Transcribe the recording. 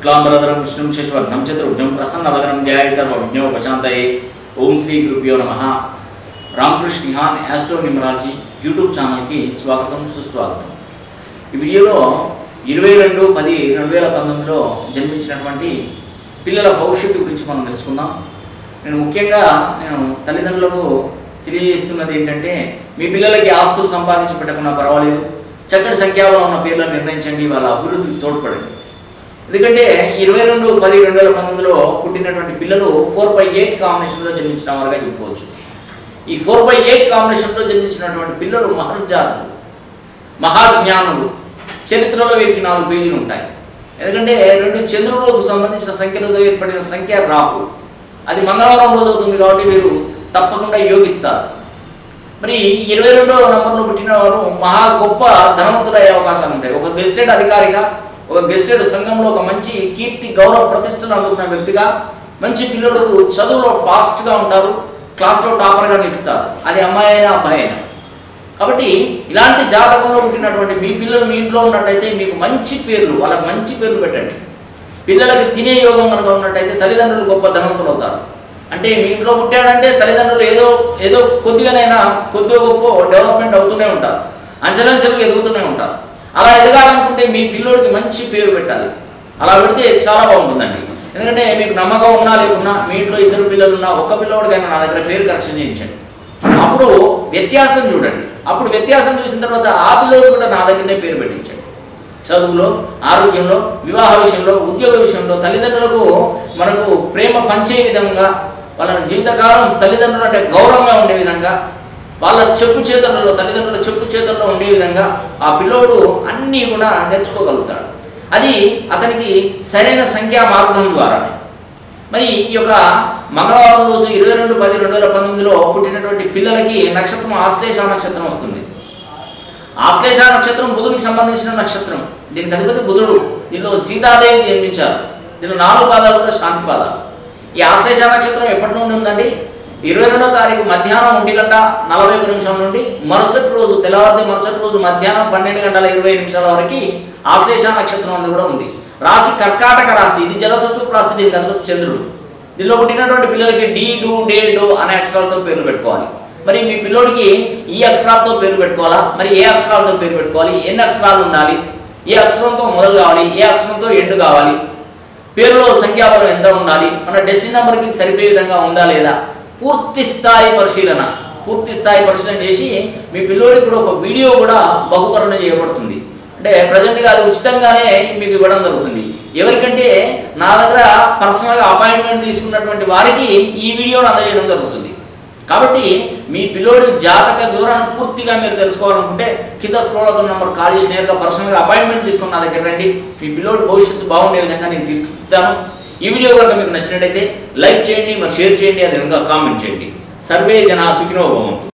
శుక్లాంబరధరం విష్ణుం శశివర్ణం చతుర్భుజం ప్రసన్నవదనం ధ్యాయ సర్వ విజ్ఞోపశాంతయే ఓం శ్రీ గురుభ్యో నమ రామకృష్ణ నిహాన్ యాస్ట్రో న్యూమరాలజీ యూట్యూబ్ ఛానల్కి స్వాగతం సుస్వాగతం ఈ వీడియోలో ఇరవై రెండు పది రెండు వేల పంతొమ్మిదిలో జన్మించినటువంటి పిల్లల భవిష్యత్తు గురించి మనం తెలుసుకుందాం నేను ముఖ్యంగా నేను తల్లిదండ్రులకు తెలియజేస్తున్నది ఏంటంటే మీ పిల్లలకి ఆస్తులు సంపాదించి పెట్టకుండా పర్వాలేదు చక్కటి సంఖ్యాలో ఉన్న పేర్లను నిర్ణయించండి వాళ్ళ అభివృద్ధికి తోడ్పడండి ఎందుకంటే ఇరవై రెండు పది రెండు వేల పంతొమ్మిదిలో పుట్టినటువంటి పిల్లలు ఫోర్ బై ఎయిట్ కాంబినేషన్లో జన్మించిన వారుగా చెప్పుకోవచ్చు ఈ ఫోర్ బై ఎయిట్ కాంబినేషన్లో జన్మించినటువంటి పిల్లలు మహర్జాతులు మహాజ్ఞానులు చరిత్రలో వీరికి నాలుగు పేజీలు ఉంటాయి ఎందుకంటే రెండు చంద్రులకు సంబంధించిన సంఖ్యలతో ఏర్పడిన సంఖ్య రాహు అది మంగళవారం రోజు అవుతుంది కాబట్టి వీరు తప్పకుండా యోగిస్తారు మరి ఇరవై రెండవ నంబర్లో పుట్టిన వారు మహా గొప్ప ధనవంతులయ్యే అవకాశాలు ఉంటాయి ఒక గెస్టెడ్ అధికారిగా ఒక గెస్టెడ్ సంఘంలో ఒక మంచి కీర్తి గౌరవ ప్రతిష్టలు అందుకున్న వ్యక్తిగా మంచి పిల్లలు చదువులో ఫాస్ట్గా ఉంటారు క్లాస్లో టాపర్గా నిలుస్తారు అది అమ్మాయి అయినా అబ్బాయి అయినా కాబట్టి ఇలాంటి జాతకంలో పుట్టినటువంటి మీ పిల్లలు మీ ఇంట్లో ఉన్నట్టయితే మీకు మంచి పేర్లు వాళ్ళకి మంచి పేర్లు పెట్టండి పిల్లలకి తినే యోగం కనుక ఉన్నట్టయితే తల్లిదండ్రులు గొప్ప ధనవంతులు అవుతారు అంటే మీ ఇంట్లో పుట్టాడంటే తల్లిదండ్రులు ఏదో ఏదో కొద్దిగానైనా కొద్దిగా గొప్ప డెవలప్మెంట్ అవుతూనే ఉంటారు అంచెలంచెలు ఎదుగుతూనే ఉంటారు అలా ఎదగాలనుకుంటే మీ పిల్లోడికి మంచి పేరు పెట్టాలి అలా పెడితే చాలా బాగుంటుందండి ఎందుకంటే మీకు నమ్మకం ఉన్నా లేకున్నా మీ ఇంట్లో ఇద్దరు పిల్లలు ఉన్నా ఒక్క పిల్లోడికైనా నా దగ్గర పేరు కరెక్షన్ చేయించండి అప్పుడు వ్యత్యాసం చూడండి అప్పుడు వ్యత్యాసం చూసిన తర్వాత ఆ పిల్లోడు కూడా నా దగ్గరనే పేరు పెట్టించండి చదువులో ఆరోగ్యంలో వివాహ విషయంలో ఉద్యోగ విషయంలో తల్లిదండ్రులకు మనకు ప్రేమ పంచే విధంగా వాళ్ళ జీవితకాలం తల్లిదండ్రులు అంటే గౌరవంగా ఉండే విధంగా వాళ్ళ చెప్పు చేతులలో తల్లిదండ్రుల చెప్పు చేతుల్లో ఉండే విధంగా ఆ పిల్లోడు అన్నీ కూడా నేర్చుకోగలుగుతాడు అది అతనికి సరైన సంఖ్యా మార్గం ద్వారానే మరి ఈ యొక్క మంగళవారం రోజు ఇరవై రెండు పది రెండు వేల పంతొమ్మిదిలో పుట్టినటువంటి పిల్లలకి నక్షత్రం ఆశ్లేష నక్షత్రం వస్తుంది ఆశ్లేష నక్షత్రం బుధుడికి సంబంధించిన నక్షత్రం దీనికి అధిపతి బుధుడు దీనిలో సీతాదేవి జన్మించారు దీనిలో నాలుగు పాదాలు కూడా శాంతి పాదాలు ఈ ఆశ్లేష నక్షత్రం ఎప్పటి నుండి ఉందండి ఇరవై రెండో తారీఖు మధ్యాహ్నం ఒంటి గంట నలభై ఒక నిమిషం నుండి మరుసటి రోజు తెల్లవారి మరుసటి రోజు మధ్యాహ్నం పన్నెండు గంటల ఇరవై నిమిషాల వరకు ఆశ్లేష నక్షత్రం అనేది కూడా ఉంది రాశి కర్కాటక రాశి ఇది జలతత్వ రాశి దీనికి అధిపతి చంద్రుడు దీనిలో పుట్టినటువంటి పిల్లలకి డి డు డే డో అనే అక్షరాలతో పేర్లు పెట్టుకోవాలి మరి మీ పిల్లోడికి ఈ అక్షరాలతో పేరు పెట్టుకోవాలా మరి ఏ అక్షరాలతో పేరు పెట్టుకోవాలి ఎన్ని అక్షరాలు ఉండాలి ఏ అక్షరంతో మొదలు కావాలి ఏ అక్షరంతో ఎండు కావాలి పేరులో సంఖ్యాబలం ఎంత ఉండాలి మన డెస్టిన్ నెంబర్కి సరిపోయే విధంగా ఉందా లేదా పూర్తి స్థాయి పరిశీలన పూర్తి స్థాయి పరిశీలన చేసి మీ పిల్లోడికి కూడా ఒక వీడియో కూడా బహుకరణ చేయబడుతుంది అంటే ప్రజెంట్గా అది ఉచితంగానే మీకు ఇవ్వడం జరుగుతుంది ఎవరికంటే నా దగ్గర పర్సనల్గా అపాయింట్మెంట్ తీసుకున్నటువంటి వారికి ఈ వీడియోను అందజేయడం జరుగుతుంది కాబట్టి మీ పిల్లోడి జాతక వివరాన్ని పూర్తిగా మీరు తెలుసుకోవాలనుకుంటే కింద స్క్రోల్ అవుతున్న నెంబర్ కాల్ చేసి నేరుగా పర్సనల్గా అపాయింట్మెంట్ తీసుకుని నా దగ్గర రండి మీ పిల్లోడి భవిష్యత్తు బాగుండే విధంగా నేను తీర్చిస్తాను ఈ వీడియో కనుక మీకు నచ్చినట్టయితే లైక్ చేయండి మరి షేర్ చేయండి అది ఇంకా కామెంట్ చేయండి సర్వే జన సుఖినో భవంతు